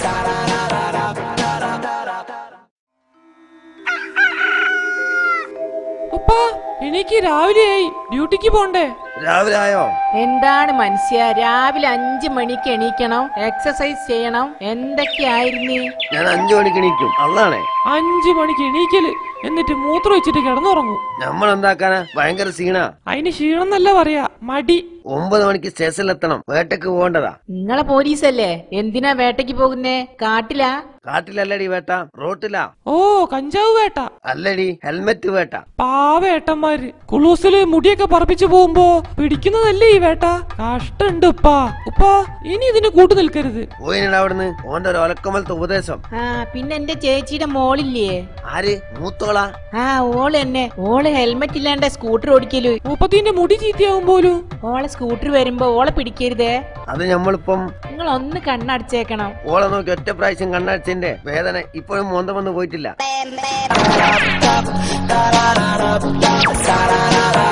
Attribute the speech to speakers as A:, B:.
A: അപ്പാ എനിക്ക് രാവിലെയായി ഡ്യൂട്ടിക്ക് പോണ്ടേ
B: രാവിലെ ആയോ
C: എന്താണ് മനുഷ്യ രാവിലെ അഞ്ചു മണിക്ക് എണീക്കണം എക്സസൈസ് ചെയ്യണം എന്തൊക്കെയായിരുന്നു
B: ഞാൻ അഞ്ചു മണിക്ക് എണീക്കും അള്ളാണേ
A: അഞ്ചു മണിക്ക് എണീക്കല് എന്നിട്ട് മൂത്രം വെച്ചിട്ട് കിടന്നുറങ്ങും
B: നമ്മൾ എന്താക്കാനാ ഭയങ്കര സീണ
A: അതിന് ക്ഷീണം എന്നല്ല പറയാ മടി
B: ഒമ്പത് മണിക്ക് സ്റ്റേഷനിലെത്തണം വേട്ടക്ക് പോകേണ്ടതാ
C: നിങ്ങളെ പോലീസല്ലേ എന്തിനാ വേട്ടയ്ക്ക് പോകുന്നേ കാട്ടിലാ
B: കാട്ടിലല്ലടി വേട്ട റോട്ടിലാ
A: ഓ കഞ്ചാവ് വേട്ട
B: അല്ലടി ഹെൽമെറ്റ് വേട്ട
A: പാവേട്ടന്മാര് കുളൂസില് മുടിയൊക്കെ പറപ്പിച്ചു പോകുമ്പോ പിടിക്കുന്നതല്ലേ ഈ വേട്ട കഷ്ടണ്ട് ഉപ്പാ ഉപ്പാ ഇനി ഇതിന് കൂട്ടു നിൽക്കരുത്
B: പോയിനടാ അവിടുന്ന് ഓന്റെ ഒരു ഒലക്കമലത്തെ ഉപദേശം
C: ആ പിന്നെ എന്റെ ചേച്ചിയുടെ മോളില്ലേ
B: ആര് മൂത്തോളാ
C: ആ ഓള് തന്നെ ഓള് ഹെൽമെറ്റ് ഇല്ലാണ്ട് സ്കൂട്ടർ ഓടിക്കലു
A: മുപ്പത്തിന്റെ മുടി ചീത്തയാവും പോലും
C: ഓളെ സ്കൂട്ടർ വരുമ്പോ ഓളെ പിടിക്കരുതേ
B: അത് നമ്മളിപ്പം
C: നിങ്ങൾ ഒന്ന് കണ്ണടച്ചേക്കണം
B: ഓളെ നോക്കി ഒറ്റ പ്രാവശ്യം കണ്ണടിച്ചതിന്റെ വേദന ഇപ്പോഴും മോന്തം വന്ന് പോയിട്ടില്ല